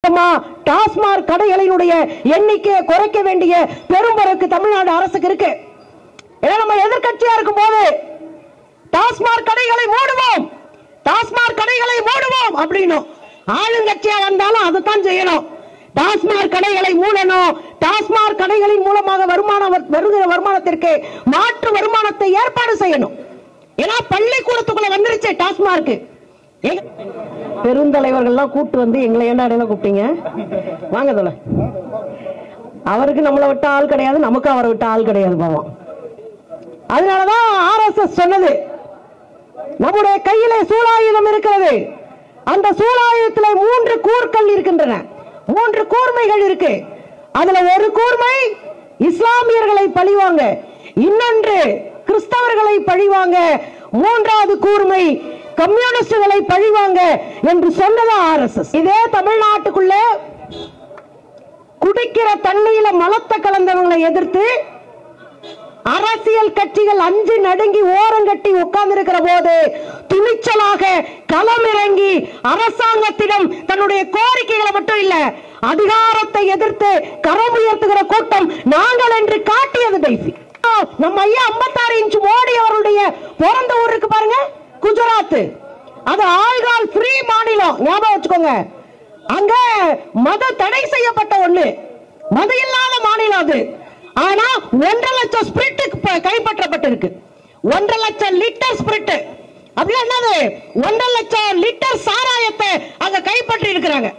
ஒட்டுமொத்தமா டாஸ்மாக் கடைகளினுடைய எண்ணிக்கையை குறைக்க வேண்டிய பெரும்பொறுக்கு தமிழ்நாடு அரசுக்கு இருக்கு ஏன்னா நம்ம எதிர்க்கட்சியா இருக்கும் போது டாஸ்மாக் கடைகளை மூடுவோம் டாஸ்மாக் கடைகளை மூடுவோம் அப்படின்னும் ஆளுங்கட்சியா வந்தாலும் அதைத்தான் செய்யணும் டாஸ்மாக் கடைகளை மூடணும் டாஸ்மாக் கடைகளின் மூலமாக வருமானம் வ- வருகிற வருமானத்திற்கு மாற்று வருமானத்தை ஏற்பாடு செய்யணும் ஏன்னா பள்ளிக்கூடத்துக்குள்ள வந்துருச்சு டாஸ்மார்க் எங்க- பெருந்தலைவர்கள்லாம் கூட்டு வந்து எங்களை ஏன்டா இடையில கூப்பிட்டீங்க வாங்க தோல அவருக்கு நம்மளை விட்ட ஆள் கிடையாது நமக்கு அவரை விட்ட ஆள் கிடையாது பாவம் அதனாலதான் ஆர்எஸ்எஸ் சொன்னது நம்முடைய கையிலே சூலாயுதம் இருக்கிறது அந்த சூலாயுதத்தில் மூன்று கூர்கள் இருக்கின்றன மூன்று கூர்மைகள் இருக்கு அதுல ஒரு கூர்மை இஸ்லாமியர்களை பழிவாங்க இன்னொன்று கிறிஸ்தவர்களை பழிவாங்க மூன்றாவது கூர்மை கம்யூனிஸ்டுகளை பழிவாங்க என்று சொன்னது ஆர்எஸ்எஸ் இதே தமிழ்நாட்டுக்குள்ள குடிக்கிற தண்ணியில மலத்தை கலந்தவங்களை எதிர்த்து அரசியல் கட்சிகள் அஞ்சு நடுங்கி ஓரங்கட்டி உட்கார்ந்து இருக்கிற போது துணிச்சலாக களமிறங்கி அரசாங்கத்திடம் தன்னுடைய கோரிக்கைகளை மட்டும் இல்ல அதிகாரத்தை எதிர்த்து கரம் உயர்த்துகிற கூட்டம் நாங்கள் என்று காட்டியது டைசி நம்ம ஐயா 56 இன்ச் மோடி அவருடைய பிறந்த ஊர் இருக்கு பாருங்க குஜராத் அது ஆள்கால் ஃப்ரீ மாநிலம் ஞாபகம் வச்சுக்கோங்க அங்க மத தடை செய்யப்பட்ட ஒண்ணு மத இல்லாத மாநிலம் அது ஆனா ஒன்றரை லட்சம் ஸ்பிரிட் கைப்பற்றப்பட்டிருக்கு ஒன்றரை லட்சம் லிட்டர் ஸ்பிரிட் அப்படின்னா என்னது ஒன்றரை லட்சம் லிட்டர் சாராயத்தை அங்க கைப்பற்றி இருக்கிறாங்க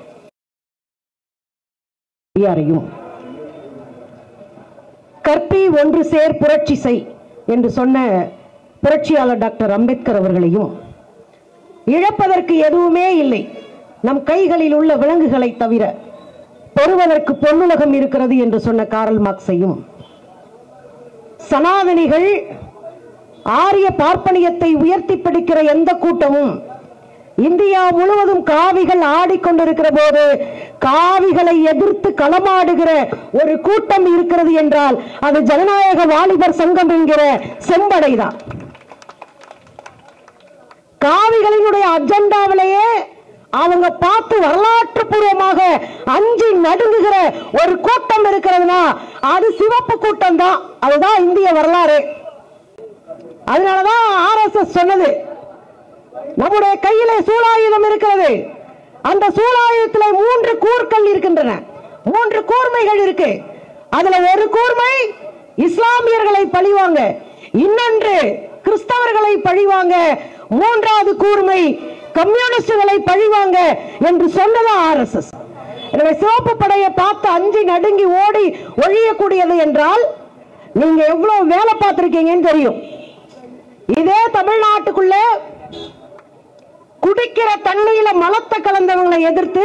யாரையும் கற்பி ஒன்று சேர் புரட்சி செய் என்று சொன்ன புரட்சியாளர் டாக்டர் அம்பேத்கர் அவர்களையும் இழப்பதற்கு எதுவுமே இல்லை நம் கைகளில் உள்ள விலங்குகளை தவிர பெறுவதற்கு பொன்னுலகம் இருக்கிறது என்று சொன்ன காரல் மார்க்ஸையும் சனாதனிகள் ஆரிய பார்ப்பனியத்தை உயர்த்தி பிடிக்கிற எந்த கூட்டமும் இந்தியா முழுவதும் காவிகள் ஆடிக்கொண்டிருக்கிற போது காவிகளை எதிர்த்து களமாடுகிற ஒரு கூட்டம் இருக்கிறது என்றால் அது ஜனநாயக வாலிபர் சங்கம் என்கிற செம்படைதான் காவிகளினுடைய அஜெண்டாவிலேயே அவங்க பார்த்து வரலாற்று பூர்வமாக அஞ்சி நடுங்குகிற ஒரு கூட்டம் இருக்கிறதுனா அது சிவப்பு கூட்டம் தான் அதுதான் இந்திய வரலாறு அதனாலதான் ஆர்எஸ்எஸ் சொன்னது நம்முடைய கையிலே சூலாயுதம் இருக்கிறது அந்த சூலாயுதத்தில் மூன்று கூர்கள் இருக்கின்றன மூன்று கூர்மைகள் இருக்கு அதுல ஒரு கூர்மை இஸ்லாமியர்களை பழிவாங்க இன்னொன்று கிறிஸ்தவர்களை பழிவாங்க மூன்றாவது கூர்மை கம்யூனிஸ்டுகளை பழிவாங்க என்று சொன்னது ஆர்எஸ்எஸ் எனவே சிவப்பு படையை பார்த்து அஞ்சி நடுங்கி ஓடி ஒழியக்கூடியது என்றால் நீங்க எவ்வளவு வேலை பார்த்திருக்கீங்கன்னு தெரியும் இதே தமிழ்நாட்டுக்குள்ள குடிக்கிற தண்ணியில மலத்தை கலந்தவங்களை எதிர்த்து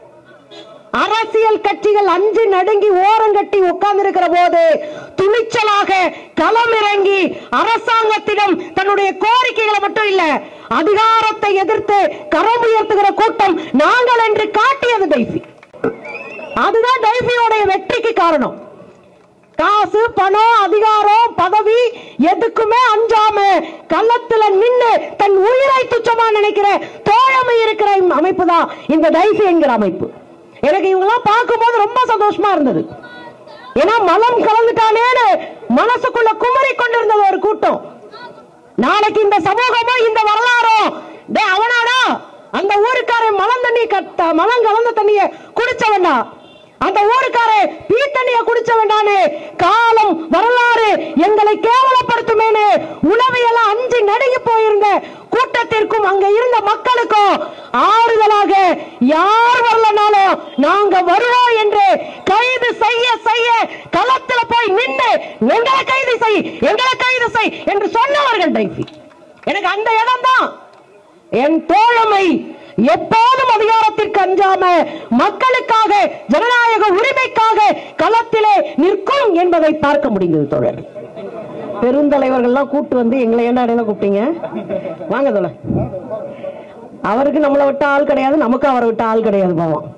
அரசியல் கட்சிகள் அஞ்சு நடுங்கி ஓரங்கட்டி உட்கார்ந்து இருக்கிற போது துணிச்சலாக களமிறங்கி அரசாங்கத்திடம் தன்னுடைய கோரிக்கைகளை மட்டும் இல்ல அதிகாரத்தை எதிர்த்து கரம் உயர்த்துகிற கூட்டம் நாங்கள் என்று காட்டியது டைசி அதுதான் டைசியோடைய வெற்றிக்கு காரணம் காசு பணம் அதிகாரம் பதவி எதுக்குமே அஞ்சாம கள்ளத்துல நின்னு தன் உயிரை துச்சமா நினைக்கிற தோழமை இருக்கிற அமைப்பு தான் இந்த டைசி என்கிற அமைப்பு எனக்கு இவங்கெல்லாம் பார்க்கும்போது ரொம்ப சந்தோஷமா இருந்தது ஏன்னா மலம் கலந்துட்டானேன்னு மனசுக்குள்ள குமரி கொண்டிருந்தது ஒரு கூட்டம் நாளைக்கு இந்த சமூகமும் இந்த வரலாறும் டேய் அவனாடா அந்த ஊருக்காரன் மலம் தண்ணி கத்த மலம் கலந்த தண்ணிய குடிச்சவன்டா அந்த ஊருக்காரன் பீ தண்ணிய குடிச்சவன்டானு காலம் வரலாறு எங்களை கேவலப்படுத்துமேனு உளவியெல்லாம் அஞ்சு நடுங்கி போயிருந்த கூட்டத்திற்கும் அங்க இருந்த மக்களுக்கும் ஆறுதலாக யார் வரலனாலும் நாங்க வருவோம் என்று கைது செய்ய செய்ய களத்துல போய் நின்று எங்களை கைது செய் எங்களை கைது செய் என்று சொன்னவர்கள் டைசி எனக்கு அந்த இடம் தான் என் தோழமை எப்போதும் அதிகாரத்திற்கு அஞ்சாம மக்களுக்காக ஜனநாயக உரிமைக்காக களத்திலே நிற்கும் என்பதை பார்க்க முடிந்தது தோழர் பெருந்தலைவர்கள்லாம் கூட்டு வந்து எங்களை என்ன இடையில கூப்பிட்டீங்க வாங்க தோழர் அவருக்கு நம்மளை விட்ட ஆள் கிடையாது நமக்கு அவரை விட்ட ஆள் கிடையாது பாவம்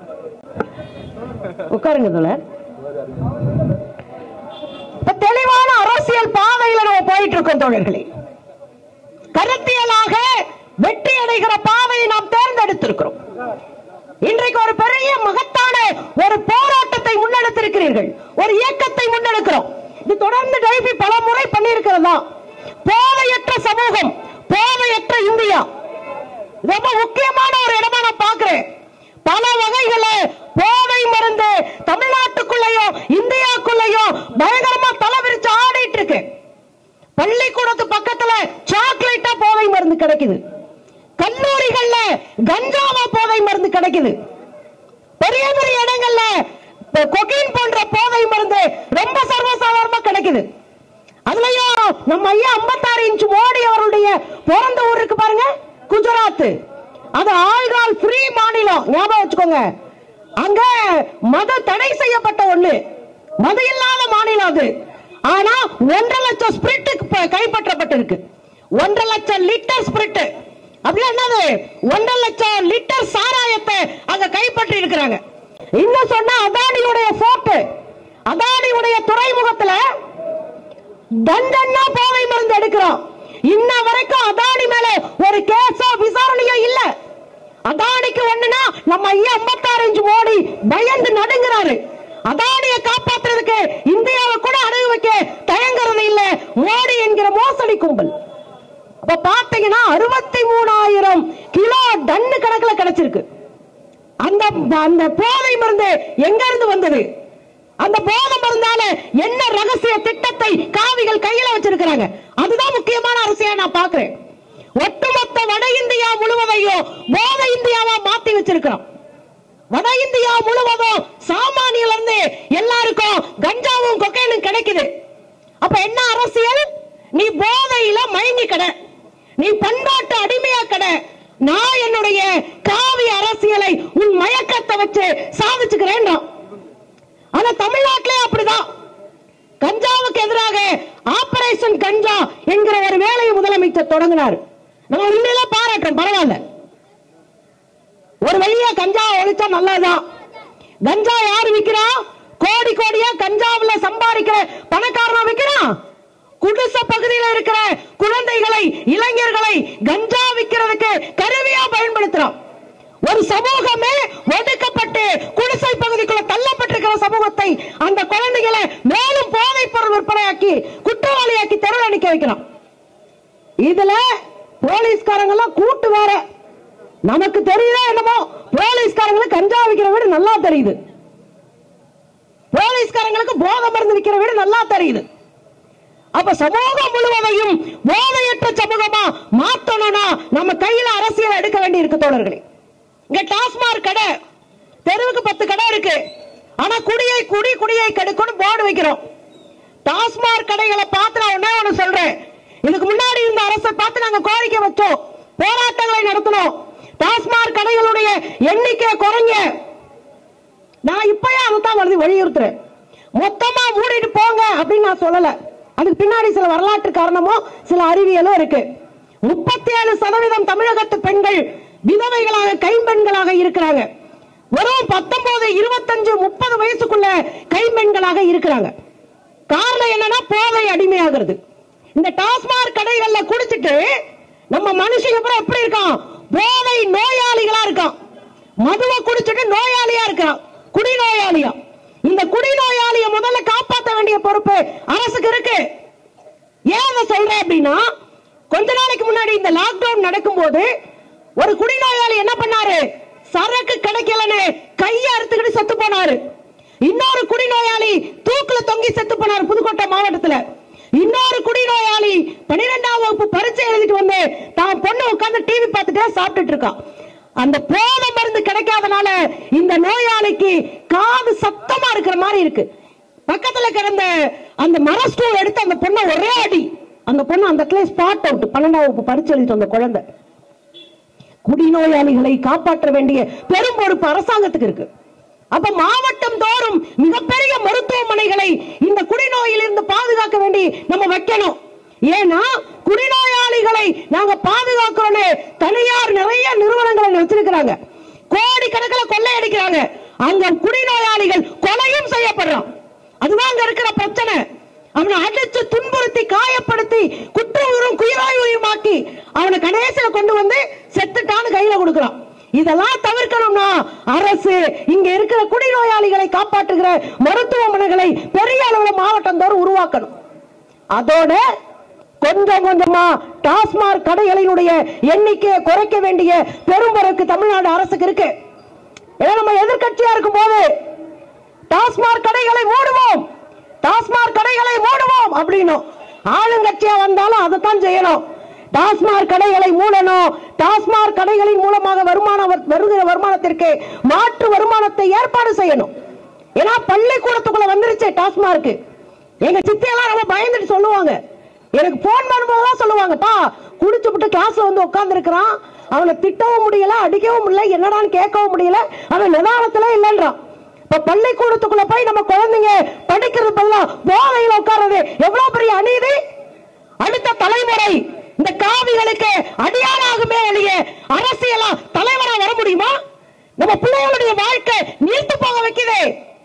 உட்காருங்க தோழர் இப்ப தெளிவான அரசியல் பாதையில நம்ம போயிட்டு இருக்கோம் தோழர்களே கருத்தியலாக வெற்றி அடைகிற பாதையை நாம் தேர்ந்தெடுத்திருக்கிறோம் இன்றைக்கு ஒரு பெரிய மகத்தான ஒரு போராட்டத்தை முன்னெடுத்திருக்கிறீர்கள் ஒரு இயக்கத்தை முன்னெடுக்கிறோம் இது தொடர்ந்து டைபி பல முறை பண்ணியிருக்கிறதா போதையற்ற சமூகம் போதையற்ற இந்தியா ரொம்ப முக்கியமான ஒரு இடமா நான் பாக்குறேன் பல வகைகள போதை மருந்து தமிழ்நாட்டுக்குள்ளேயோ இந்தியாக்குள்ளேயோ பயங்கரமா தலை விரிச்சு ஆடிட்டு இருக்கு பள்ளிக்கூடத்து பக்கத்துல சாக்லேட்டா போதை மருந்து கிடைக்குது கல்லூரிகள்ல கஞ்சாவா போதை மருந்து கிடைக்குது பெரிய பெரிய இடங்கள்ல கொகைன் போன்ற போதை மருந்து ரொம்ப சர்வசாதாரணமா கிடைக்குது அதுலயும் நம்ம ஐயா 56 இன்ச் மோடி அவருடைய பிறந்த ஊர் இருக்கு பாருங்க குஜராத் அது ஆல்கால் ஃப்ரீ மாநிலம் ஞாபகம் வச்சுக்கோங்க அங்க மத தடை செய்யப்பட்ட ஒண்ணு மது இல்லாத மாநிலம் அது ஆனா ஒன்றரை லட்சம் ஸ்பிரிட் கைப்பற்றப்பட்டிருக்கு ஒன்றரை லட்சம் லிட்டர் ஸ்பிரிட் அப்படின்னா என்னது ஒன்றரை லட்சம் லிட்டர் சாராயத்தை அங்க கைப்பற்றி இருக்கிறாங்க இன்னும் சொன்னா அதானியுடைய போர்ட் அதானியுடைய துறைமுகத்துல தண்டன்னா போதை மருந்து எடுக்கிறோம் இன்ன வரைக்கும் அதானி மேல ஒரு கேஸோ விசாரணையோ இல்ல அதானிக்கு ஒண்ணுனா நம்ம ஐயா 56 இன்ச் மோடி பயந்து நடுங்குறாரு அதானிய காப்பாத்துறதுக்கு இந்தியாவை கூட அடகு வைக்க தயங்குறது இல்ல மோடி என்கிற மோசடி கும்பல் அப்ப பாத்தீங்கன்னா அறுபத்தி மூணாயிரம் கிலோ டன்னு கணக்குல கிடைச்சிருக்கு அந்த அந்த போதை மருந்து எங்க இருந்து வந்தது அந்த போதை மருந்தால என்ன ரகசிய திட்டத்தை காவிகள் கையில வச்சிருக்கிறாங்க அதுதான் முக்கியமான அரசியா நான் பாக்குறேன் ஒட்டுமொத்த வட இந்தியா முழுவதையும் போதை இந்தியாவா மாத்தி வச்சிருக்கிறோம் வட இந்தியா முழுவதும் சாமானியில இருந்து எல்லாருக்கும் கஞ்சாவும் கொக்கைனும் கிடைக்குது அப்ப என்ன அரசியல் நீ போதையில மயங்கி கடை நீ பண்பாட்டு அடிமையா கடை நான் என்னுடைய காவி அரசியலை உன் மயக்கத்தை வச்சு சாதிச்சுக்கிறேன் ஆனா தமிழ்நாட்டிலே அப்படிதான் கஞ்சாவுக்கு எதிராக ஆபரேஷன் கஞ்சா என்கிற ஒரு வேலையை முதலமைச்சர் தொடங்கினார் நம்ம உண்மையில பாராட்டுறோம் பரவாயில்ல ஒரு வழியா கஞ்சா ஒழிச்சா நல்லதுதான் கஞ்சா யாரு விக்கிறா கோடி கோடியா கஞ்சாவுல சம்பாதிக்கிற பணக்காரனா விக்கிறான் குடிசை பகுதியில இருக்கிற குழந்தைகளை இளைஞர்களை கஞ்சா விக்கிறதுக்கு கருவியா பயன்படுத்துறான் ஒரு சமூகமே ஒடுக்கப்பட்டு குடிசை பகுதிக்குள்ள தள்ளப்பட்டிருக்கிற சமூகத்தை அந்த குழந்தைகளை மேலும் போதைப் பொருள் விற்பனையாக்கி குற்றவாளியாக்கி தெருவில் நிக்க வைக்கிறான் இதுல போலீஸ்காரங்க எல்லாம் கூட்டு வேற நமக்கு தெரியுதா என்னமோ போலீஸ்காரங்களுக்கு கஞ்சா விக்கிற வீடு நல்லா தெரியுது போலீஸ்காரங்களுக்கு போதை மருந்து விக்கிற வீடு நல்லா தெரியுது அப்ப சமூகம் முழுவதையும் போதையற்ற சமூகமா மாத்தணும்னா நம்ம கையில அரசியல் எடுக்க வேண்டி இருக்கு தோழர்களே இங்க டாஸ்மாக் கடை தெருவுக்கு பத்து கடை இருக்கு ஆனா குடியை குடி குடியை கெடுக்கணும் போர்டு வைக்கிறோம் டாஸ்மாக் கடைகளை பார்த்து நான் ஒண்ணே ஒண்ணு சொல்றேன் இதுக்கு முன்னாடி இருந்த அரசை பார்த்து நாங்க கோரிக்கை வச்சோம் போராட்டங்களை நடத்தினோம் டாஸ்மாக் கடைகளுடைய எண்ணிக்கை குறைங்க நான் இப்பயே அதைத்தான் வருது வலியுறுத்துறேன் மொத்தமா மூடிட்டு போங்க அப்படின்னு நான் சொல்லல அதுக்கு பின்னாடி சில வரலாற்று காரணமும் சில அறிவியலும் இருக்கு முப்பத்தி ஏழு சதவீதம் தமிழகத்து பெண்கள் விதவைகளாக கைம்பெண்களாக இருக்கிறாங்க வெறும் பத்தொன்பது இருபத்தஞ்சு முப்பது வயசுக்குள்ள கைம்பெண்களாக இருக்கிறாங்க காரணம் என்னன்னா போதை அடிமையாகிறது இந்த டாஸ்மாக் கடைகள்ல குடிச்சிட்டு நம்ம மனுஷங்க அப்புறம் எப்படி இருக்கான் போதை நோயாளிகளா இருக்கான் மதுவை குடிச்சிட்டு நோயாளியா இருக்கான் குடி நோயாளியா இந்த குடி நோயாளிய முதல்ல காப்பாற்ற வேண்டிய பொறுப்பு அரசுக்கு இருக்கு ஏன் அதை சொல்றேன் அப்படின்னா கொஞ்ச நாளைக்கு முன்னாடி இந்த லாக்டவுன் நடக்கும்போது ஒரு குடிநோயாளி என்ன பண்ணாரு சரக்கு கிடைக்கலன்னு கையை அறுத்துக்கிட்டு செத்து போனாரு இன்னொரு குடிநோயாளி தூக்குல தொங்கி செத்து போனாரு புதுக்கோட்டை மாவட்டத்துல இன்னொரு குடிநோயாளி பன்னிரெண்டாம் வகுப்பு பரீட்சை எழுதிட்டு வந்து தான் பொண்ணு உட்கார்ந்து டிவி பார்த்துட்டே சாப்பிட்டுட்டு இருக்கான் அந்த போதை மருந்து கிடைக்காதனால இந்த நோயாளிக்கு காது சத்தமா இருக்கிற மாதிரி இருக்கு பக்கத்துல கிடந்த அந்த மர ஸ்டூல் எடுத்து அந்த பொண்ணை ஒரே அடி அந்த பொண்ணு அந்த இடத்துல ஸ்பாட் அவுட் பன்னெண்டாம் வகுப்பு பரிச்சு எழுதிட்டு வந்த குழந்தை குடிநோயாளிகளை காப்பாற்ற வேண்டிய பெரும் பொறுப்பு அரசாங்கத்துக்கு இருக்கு அப்ப மாவட்டம் தோறும் மிகப்பெரிய மருத்துவமனைகளை இந்த குடிநோயிலிருந்து பாதுகாக்க வேண்டி நம்ம வைக்கணும் ஏன்னா குடிநோயாளிகளை நாங்க பாதுகாக்கிறோன்னு தனியார் நிறைய நிறுவனங்களை வச்சிருக்கிறாங்க கோடி கணக்கில் கொள்ளையடிக்கிறாங்க அங்க குடிநோயாளிகள் கொலையும் செய்யப்படுறான் அதுதான் அங்க இருக்கிற பிரச்சனை அவனை அடிச்சு துன்புறுத்தி காயப்படுத்தி குற்ற உயிரும் குயிராய் உயிருமாக்கி அவனை கணேசில கொண்டு வந்து செத்துட்டான்னு கையில கொடுக்கிறான் இதெல்லாம் தவிர்க்கணும்னா அரசு இங்க இருக்கிற குடிநோயாளிகளை காப்பாற்றுகிற மருத்துவமனைகளை பெரிய அளவுல மாவட்டம் தோறும் உருவாக்கணும் அதோட கொஞ்சம் கொஞ்சமா டாஸ்மாக் கடைகளினுடைய எண்ணிக்கையை குறைக்க வேண்டிய பெரும்பொறுக்கு தமிழ்நாடு அரசுக்கு இருக்கு ஏன்னா நம்ம எதிர்க்கட்சியா இருக்கும் போது டாஸ்மாக் கடைகளை மூடுவோம் டாஸ்மாக் கடைகளை மூடுவோம் அப்படின்னும் ஆளுங்கட்சியா வந்தாலும் அதைத்தான் செய்யணும் டாஸ்மாக் கடைகளை மூடணும் டாஸ்மாக் கடைகளின் மூலமாக வருமானம் வரு- வருகிற வருமானத்திற்கு மாற்று வருமானத்தை ஏற்பாடு செய்யணும் ஏன்னா பள்ளிக்கூடத்துக்குள்ள வந்துருச்சு டாஸ்மார்க் எங்க சித்தியெல்லாம் ரொம்ப பயந்துட்டு சொல்லுவாங்க எனக்கு போன் பண்ணும்போதுதான் சொல்லுவாங்க பா குடிச்சுப்புட்டு கிளாஸ்ல வந்து உட்கார்ந்து இருக்கிறான் அவனை திட்டவும் முடியல அடிக்கவும் முடியல என்னடான்னு கேட்கவும் முடியல அவன் நிதானத்துல இல்லைன்றான் இப்ப பள்ளிக்கூடத்துக்குள்ள போய் நம்ம குழந்தைங்க படிக்கிறது பதிலா போதையில உட்கார்றது எவ்வளவு பெரிய அநீதி அடுத்த தலைமுறை இந்த காவிகளுக்கு அடியாளாகுமே ஒழிய அரசியலா தலைவரா வர முடியுமா நம்ம பிள்ளைகளுடைய வாழ்க்கை நீர்த்து போக வைக்குதே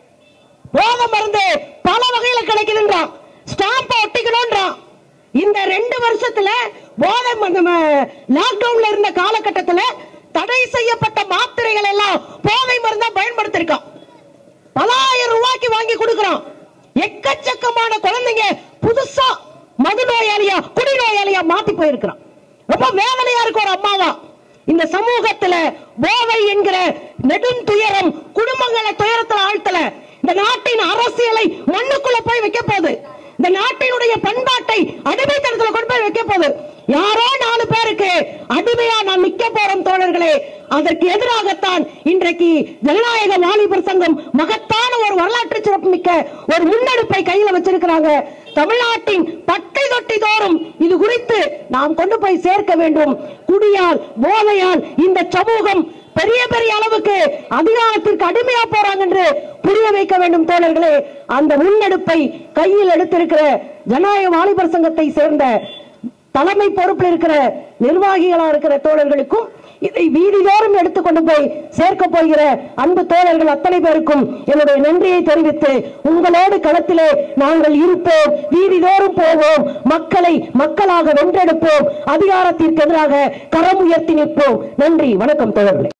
போதை மருந்து பல வகையில கிடைக்குதுன்றான் ஸ்டாம்ப ஒட்டிக்கணும்ன்றான் இந்த ரெண்டு வருஷத்துல போதை லாக்டவுன்ல இருந்த காலகட்டத்துல தடை செய்யப்பட்ட மாத்திரைகள் எல்லாம் போதை மருந்தா பயன்படுத்திருக்கான் பலாயிரம் ரூபாய்க்கு வாங்கி கொடுக்கறான் எக்கச்சக்கமான குழந்தைங்க புதுசா மது நோயாளியா குடி நோயாளியா மாத்தி போயிருக்கிறான் ரொம்ப வேதனையா இருக்கு ஒரு அம்மாவா இந்த சமூகத்துல போதை என்கிற நெடுந்துயரம் குடும்பங்களை துயரத்துல ஆழ்த்தல இந்த நாட்டின் அரசியலை மண்ணுக்குள்ள போய் வைக்க போகுது இந்த நாட்டினுடைய பண்பாட்டை அடிமைத்தனத்துல கொண்டு போய் வைக்க போகுது யாரோ நாலு பேருக்கு அடிமையா நான் நிக்க போறோம் தோழர்களே அதற்கு எதிராகத்தான் இன்றைக்கு ஜனநாயக வாலிபர் சங்கம் மகத்தான ஒரு வரலாற்று சிறப்புமிக்க ஒரு முன்னெடுப்பை கையில வச்சிருக்கிறாங்க தமிழ்நாட்டின் பட்டை தொட்டி தோறும் இது குறித்து நாம் கொண்டு போய் சேர்க்க வேண்டும் குடியால் போதையால் இந்த சமூகம் பெரிய பெரிய அளவுக்கு அதிகாரத்திற்கு அடிமையா போறாங்க என்று புரிய வைக்க வேண்டும் தோழர்களே அந்த முன்னெடுப்பை கையில் எடுத்திருக்கிற ஜனநாயக வாலிபர் சங்கத்தை சேர்ந்த தலைமை பொறுப்பில் இருக்கிற நிர்வாகிகளா இருக்கிற தோழர்களுக்கும் இதை வீதிதோறும் எடுத்துக்கொண்டு போய் சேர்க்க போகிற அன்பு தோழர்கள் அத்தனை பேருக்கும் என்னுடைய நன்றியை தெரிவித்து உங்களோடு களத்திலே நாங்கள் இருப்போம் வீதிதோறும் போவோம் மக்களை மக்களாக வென்றெடுப்போம் அதிகாரத்திற்கு எதிராக கரம் உயர்த்தி நிற்போம் நன்றி வணக்கம் தோழர்களே